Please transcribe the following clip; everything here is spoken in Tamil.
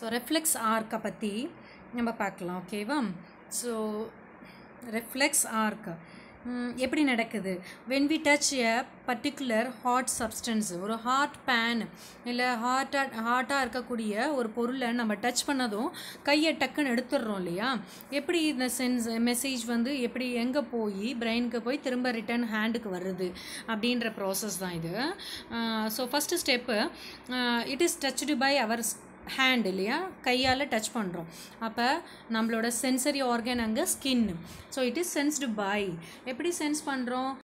ஸோ ரெஃப்ளெக்ஸ் ஆர்க்கை பற்றி நம்ம பார்க்கலாம் ஓகேவா ஸோ ரெஃப்ளெக்ஸ் ஆர்க் எப்படி நடக்குது when we touch a particular hot substance ஒரு ஹாட் பேன் இல்லை ஹாட்டாக ஹாட்டாக இருக்கக்கூடிய ஒரு பொருளை நம்ம டச் பண்ணதும் கையை டக்குன்னு எடுத்துடுறோம் இல்லையா எப்படி இந்த சென்ஸ் மெசேஜ் வந்து எப்படி எங்கே போய் பிரெயினுக்கு போய் திரும்ப ரிட்டர்ன் ஹேண்டுக்கு வருது அப்படின்ற ப்ராசஸ் தான் இது so first step it is touched by our hand இல்லையா கையால் டச் பண்ணுறோம் அப்போ நம்மளோட சென்சரி ஆர்கன் அங்கே skin so it is sensed by எப்படி சென்ஸ் பண்ணுறோம்